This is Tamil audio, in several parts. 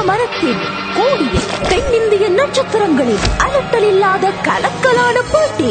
மரத்தின் கோடியில் தென்னிந்திய நட்சத்திரங்களின் அலட்டல் இல்லாத கலக்கலான போட்டி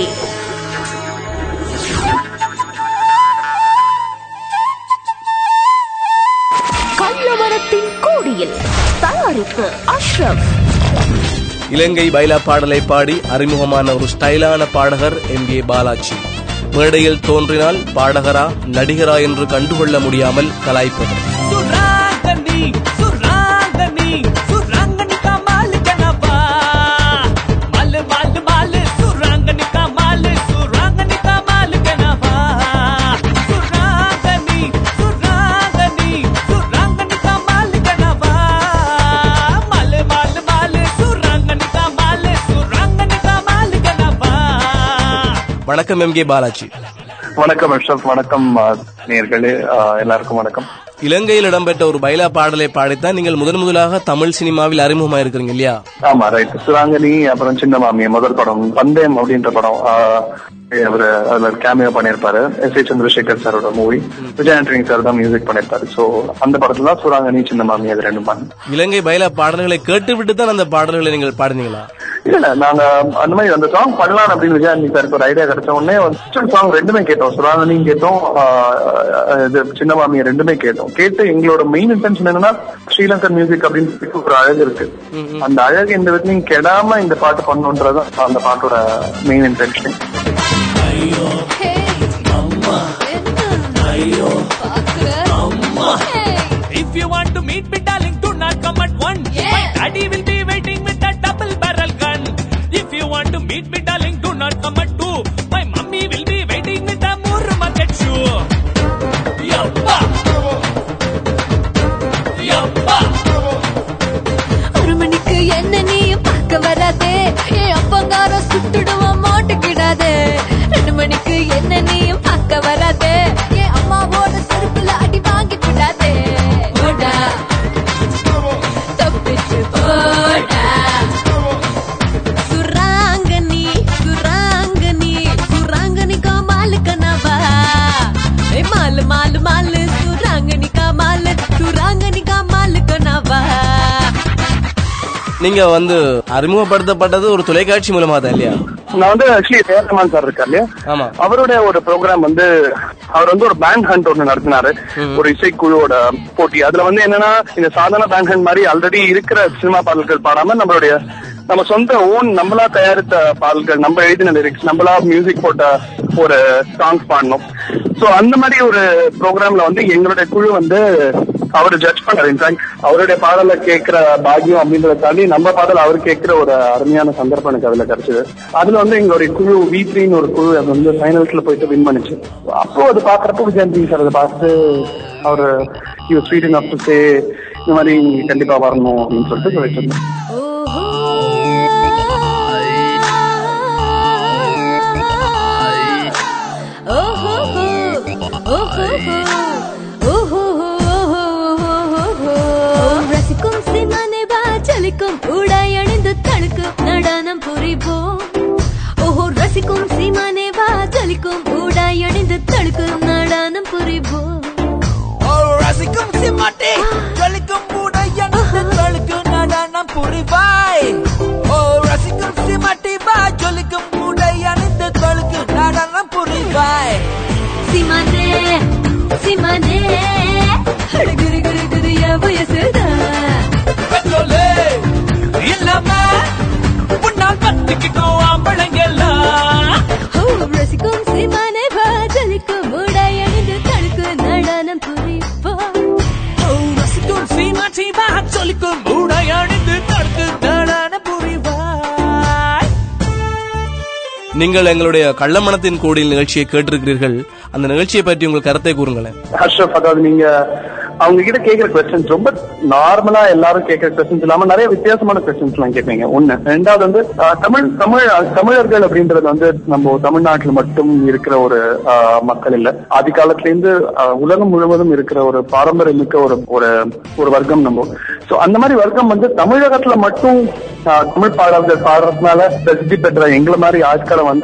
கள்ளமரத்தின் கோடியில் தயாரிப்பு அஷ்ரப் இலங்கை பைலா பாடலை பாடி அறிமுகமான ஒரு ஸ்டைலான பாடகர் எம் கே பாலாஜி மேடையில் தோன்றினால் பாடகரா நடிகரா என்று கண்டுகொள்ள முடியாமல் கலாய்ப்பவர் சுராங்கனி சுராங்கனி சுராங்கனி கமால் கனவா மாலு மாலு மாலு சுராங்கனி கமால் சுராங்கனி கமால் கனவா சுராங்கனி சுராங்கனி சுராங்கனி கமால் கனவா மாலு மாலு மாலு சுராங்கனி கமால் சுராங்கனி கமால் கனவா வணக்கம் எம் கே பாலாஜி வணக்கம் அஷ்ரப் வணக்கம் ஆ, நேயர்களே ஆ, எல்லாருக்கும் வணக்கம் இலங்கையில் இடம்பெற்ற ஒரு பைலா பாடலை பாடித்தான் நீங்கள் முதன் முதலாக தமிழ் சினிமாவில் அறிமுகமா இருக்கிறீங்க இல்லையா ஆமா ரைட் சுராங்கனி அப்புறம் சின்ன மாமி முதல் படம் பந்தயம் அப்படின்ற படம் ஆ, அவரு அதுல கேமியோ பண்ணியிருப்பாரு எஸ் ஏ சந்திரசேகர் சாரோட மூவி விஜய் ஆண்டனி சார் தான் மியூசிக் பண்ணியிருப்பாரு சோ அந்த படத்துல தான் சுராங்கனி சின்ன மாமி அது ரெண்டும் பண்ணேன் இலங்கை பைலா பாடல்களை கேட்டுவிட்டு தான் அந்த பாடல்களை நீங்கள் பாடினீங்களா இல்ல இல்ல நாங்க அந்த மாதிரி அந்த சாங் பண்ணலாம் அப்படின்னு விஜய் ஆண்டனி சாருக்கு ஒரு ஐடியா கிடைச்ச உடனே ஃபர்ஸ்ட் சாங் ரெண்டுமே கேட்டோம் சுராங்கனியும் கேட்டோம் ஆ, இது சின்ன மாமியை ரெண்டுமே கேட்டோம் கேட்டு எங்களோட மெயின் இன்டென்ஷன் என்னன்னா ஸ்ரீலங்கன் மியூசிக் அப்படின்னு சொல்லி ஒரு அழகு இருக்கு அந்த அழகு எந்த விதத்தையும் கெடாம இந்த பாட்டு பண்ணணுன்றது அந்த பாட்டோட main intention If you want to meet me, darling, do not come at one. My daddy will be waiting with a double barrel gun. If you want to meet me, darling, do not come at two. My mummy will be waiting with a more market shoe. Yappa! Yappa! ஒரு மணிக்கு என்ன நீயும் பார்க்க வராதே என் அப்பங்கார சுட்டுடுவான் மாட்டுக்கிடாதே ரெண்டு மணிக்கு என்ன நீயும் பார்க்க வராதே என் அம்மாவோட செருப்புல அடி வாங்கி விடாதே போடா தப்பிச்சு போடா சுராங்கனி சுராங்கனி சுராங்கனி காமாலு கனவா ஏ மாலு மாலு மாலு சுராங்கனி காமாலு சுராங்கனி காமாலு கனவா நீங்க வந்து அறிமுகப்படுத்தப்பட்டது ஒரு தொலைக்காட்சி மூலமா தான் இல்லையா நான் வந்து ஆக்சுவலி ரஹ்மான் சார் இருக்கார் இல்லையா ஆமா அவருடைய ஒரு ப்ரோக்ராம் வந்து அவர் வந்து ஒரு பேண்ட் ஹண்ட் ஒன்று நடத்தினாரு ஒரு இசைக்குழுவோட போட்டி அதுல வந்து என்னன்னா இந்த சாதாரண பேண்ட் ஹண்ட் மாதிரி ஆல்ரெடி இருக்கிற சினிமா பாடல்கள் பாடாம நம்மளுடைய நம்ம சொந்த ஓன் நம்மளா தயாரித்த பாடல்கள் நம்ம எழுதின லிரிக்ஸ் நம்மளா மியூசிக் போட்ட ஒரு சாங்ஸ் பாடணும் சோ அந்த மாதிரி ஒரு ப்ரோக்ராம்ல வந்து எங்களுடைய குழு வந்து அவர் ஜட்ஜ் பண்ணாரு இன்ஃபேக்ட் அவருடைய பாடலை கேட்கிற பாக்கியம் அப்படின்றத தாண்டி நம்ம பாடல் அவர் கேட்கிற ஒரு அருமையான சந்தர்ப்பம் எனக்கு அதுல கிடைச்சது அதுல வந்து எங்களுடைய குழு வி த்ரீன்னு ஒரு குழு அது வந்து ஃபைனல்ஸ்ல போயிட்டு வின் பண்ணுச்சு அப்போ அது பாக்குறப்போ விஜயந்தி சார் அதை பார்த்து அவர் you sweet up to say இந்த மாதிரி நீங்க கண்டிப்பா வரணும் அப்படின்னு சொல்லிட்டு சொல்லிட்டு இருந்தேன் ரசிக்கும் சிமனை வா சலிக்கும் ஊடாய் அணிந்து தடுக்கும் நடனம் புரிவோம் ஓஹோ ரசிக்கும் சீமானே வா ஜலிக்கும் ஊடாய் அணிந்து தடுக்கும் நடனம் புரிவோம் ரசிக்கும் சிம்மாட்டே ஜொலிக்கும் உடையணிந்து தொழுக்கும் நடனம் புரிவாய் ஓ ரசிக்கும் சிம்மாட்டி வா ஜொலிக்கும் உடையணிந்து தொழுக்கும் நடனம் புரிவாய் சீமானே சீமானே அட குரு குரு குரு என் வயசுதான் பெட்ரோலே இல்லாம உன்னால் பத்துக்கிட்டோம் ஆம்பளைங்கெல்லாம் ஓ ரசிக்கும் சீமானே வா ஜலிக்கும் ஊடாய் அணிந்து தடுக்கும் நடனம் புரிவோம் ஓ ரசிக்கும் சீமாட்டி வா ஜொலிக்கும் உடையணிந்து தொழுக்கும் நடனம் புரிவாய் நீங்கள் எங்களுடைய கள்ளமணத்தின் கோடியில் நிகழ்ச்சியை கேட்டிருக்கிறீர்கள் அந்த நிகழ்ச்சியை பற்றி உங்கள் கருத்தை கூறுங்களேன் ஹர்ஷப் அதாவது நீங்க அவங்க கிட்ட கேக்குற கொஸ்டின்ஸ் ரொம்ப நார்மலா எல்லாரும் கேட்கிற கொஸ்டின்ஸ் இல்லாம நிறைய வித்தியாசமான கொஸ்டின்ஸ் எல்லாம் கேட்பீங்க ஒண்ணு ரெண்டாவது வந்து ஆஹ், தமிழ் தமிழ் தமிழர்கள் அப்படின்றது வந்து நம்ம தமிழ்நாட்டுல மட்டும் இருக்கிற ஒரு ஆஹ், மக்கள் இல்ல ஆதி காலத்துல இருந்து ஆஹ், உலகம் முழுவதும் இருக்கிற ஒரு பாரம்பரியம் மிக்க ஒரு ஒரு ஒரு வர்க்கம் நம்ம சோ அந்த மாதிரி வர்க்கம் வந்து தமிழகத்துல மட்டும் ஆஹ், தமிழ் பாடல்கள் பாடுறதுனால பிரசித்தி பெற்ற எங்களை மாதிரி ஆட்களை வந்து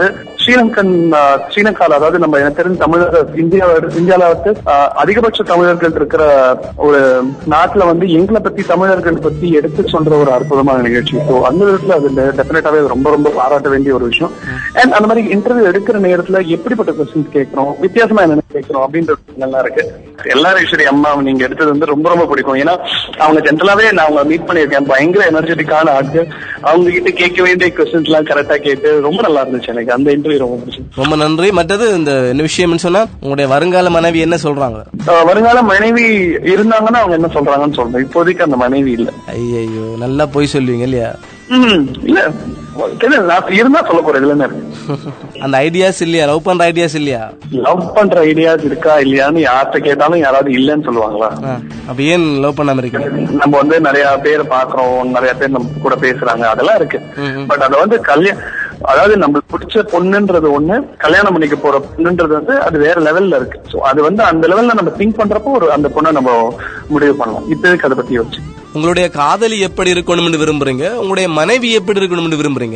ஸ்ரீலங்கன் ஆஹ், ஸ்ரீலங்கால அதாவது நம்ம எனக்கு தெரிஞ்ச தமிழர் இந்தியா இந்தியால வந்து ஆஹ், அதிகபட்ச தமிழர்கள் இருக்கிற ஒரு நாட்டுல வந்து எங்களை பத்தி தமிழர்கள் பத்தி எடுத்து சொல்ற ஒரு அற்புதமான நிகழ்ச்சி ஸோ அந்த விதத்துல அது டெஃபினட்டாவே ரொம்ப ரொம்ப பாராட்ட வேண்டிய ஒரு விஷயம் அண்ட் அந்த மாதிரி இன்டர்வியூ எடுக்கிற நேரத்துல எப்படிப்பட்ட கொஸ்டின்ஸ் கேட்கறோம் வித்தியாசமா என்ன கேட்கறோம் அப்படின்றது நல்லா இருக்கு எல்லாரும் ஈஸ்வரி அம்மா நீங்க எடுத்தது வந்து ரொம்ப ரொம்ப பிடிக்கும் ஏன்னா அவங்க ஜென்ரலாவே நான் அவங்க மீட் பண்ணியிருக்கேன் பயங்கர எனர்ஜெட்டிக்கான ஆட்கள் அவங்க கிட்ட கேட்க வேண்டிய கொஸ்டின்ஸ் எல்லாம் கரெக்டா கேட்டு ரொம்ப நல்லா இருந்துச்சு எனக்கு அந்த இன்டர்வியூ ரொம்ப பிடிச்சது ரொம்ப நன்றி மற்றது இந்த என்ன விஷயம்னு சொன்னா உங்களுடைய வருங்கால மனைவி என்ன சொல்றாங்க ஆஹ் வருங்கால மனைவி இருந்தாங்கன்னா அவங்க என்ன சொல்றாங்கன்னு சொல்றேன் இப்போதைக்கு அந்த மனைவி இல்ல ஐயோ நல்லா போய் சொல்லுவீங்க இல்லையா ம் இல்ல தெரியல நான் இருந்தா சொல்ல போறேன் இதுல என்ன இருக்கு அந்த ஐடியாஸ் இல்லையா லவ் பண்ற ஐடியாஸ் இல்லையா லவ் பண்ற ஐடியாஸ் இருக்கா இல்லையான்னு யார்கிட்ட கேட்டாலும் யாராவது இல்லைன்னு சொல்லுவாங்களா ஆ, அப்ப ஏன் லவ் பண்ணாம இருக்கீங்க நம்ம வந்து நிறைய பேர் பாக்குறோம் நிறைய பேர் நம்ம கூட பேசுறாங்க அதெல்லாம் இருக்கு பட் அத வந்து கல்யாணம் அதாவது நம்மளுக்கு பிடிச்ச பொண்ணுன்றது ஒண்ணு கல்யாணம் பண்ணிக்க போற பொண்ணுன்றது வந்து அது வேற லெவல்ல இருக்கு சோ அது வந்து அந்த லெவல்ல நம்ம திங்க் பண்றப்போ ஒரு அந்த பொண்ணை நம்ம முடிவு பண்ணலாம் இப்போதைக்கு அதை பத்தி யோசிச்சு உங்களுடைய காதலி எப்படி இருக்கணும்னு விரும்புறீங்க உங்களுடைய மனைவி எப்படி இருக்கணும்னு விரும்புறீங்க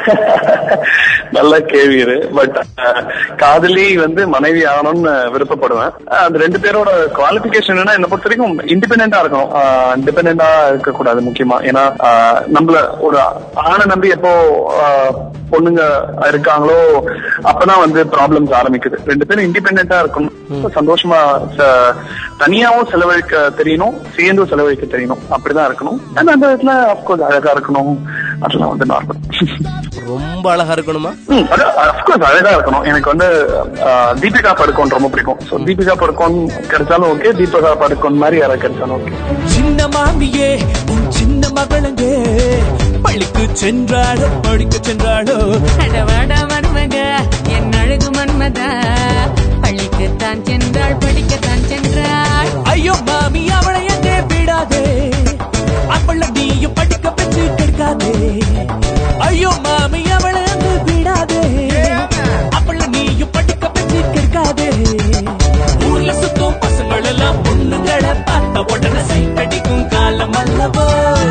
நல்ல கேள்வி இது பட் காதலி வந்து மனைவி ஆகணும்னு விருப்பப்படுவேன் அஹ், அந்த ரெண்டு பேரோட குவாலிபிகேஷன் என்ன என்ன பொறுத்த வரைக்கும் இண்டிபெண்டா இருக்கணும் இண்டிபெண்டா இருக்கக்கூடாது முக்கியமா ஏன்னா அஹ், நம்மள ஒரு ஆணை நம்பி எப்போ அஹ், பொண்ணுங்க இருக்காங்களோ அப்பதான் வந்து ப்ராப்ளம்ஸ் ஆரம்பிக்குது ரெண்டு பேரும் இண்டிபெண்டா இருக்கணும் சந்தோஷமா ச- தனியாவும் செலவழிக்க தெரியணும் சேர்ந்தும் செலவழிக்க தெரியணும் அப்படிதான் இருக்கணும் And அந்த இடத்துல அப்கோர்ஸ் அழகா இருக்கணும் அதெல்லாம் வந்து நார்மல் ரொம்ப அழகா இருக்கணுமா அப்கோர்ஸ் அழகா இருக்கணும் எனக்கு வந்து ஆஹ், தீபிகா படுக்கோன் ரொம்ப பிடிக்கும் சோ தீபிகா படுக்கோன் கிடைச்சாலும் ஓகே தீபிகா படுக்கோன் மாதிரி யாராவது கிடைச்சாலும் ஓகே சின்ன மாமியே உன் சின்ன மகளங்கே பள்ளிக்கு சென்றாளோ படிக்க சென்றாளோ அடவாட மன்மக என் அழகு மன்மதா பள்ளிக்குத்தான் சென்றாள் படிக்கத்தான் சென்றாள் ஐயோ மாமி அவளை எங்கே விடாதே அவள நீயும் படிக்க வச்சு கெடுக்காதே ஐயோ மாமி அவளை அங்கு விடாதே அவள நீயும் படிக்க வச்சு கெடுக்காதே ஊர்ல சுத்தும் பசங்கள் எல்லாம் பொண்ணுங்களை பார்த்த உடனே சைட்டடிக்கும் காலம் அல்லவோ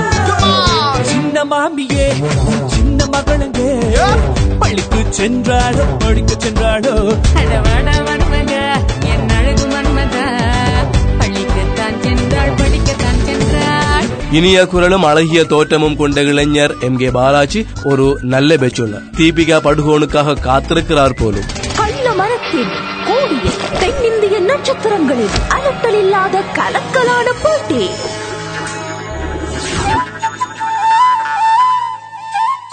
சின்ன மாமியே உன் சின்ன மகளுங்கே பள்ளிக்கு சென்றாளோ படிக்க சென்றாளோ அடவாட மன்மக என் அழகு மன்மதா பள்ளிக்குத்தான் சென்றாள் படிக்கத்தான் சென்றாள் இனிய குரலும் அழகிய தோற்றமும் கொண்ட இளைஞர் எம் கே பாலாஜி ஒரு நல்ல பெற்றுள்ளார் தீபிகா படுகோனுக்காக காத்திருக்கிறார் போலும் கள்ள மரத்தின் கூடிய தென்னிந்திய நட்சத்திரங்களின் அலட்டல் இல்லாத கலக்கலான போட்டி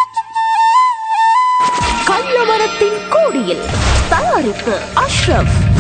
கள்ள மரத்தின் கோடியில் தயாரிப்பு அஷ்ரப்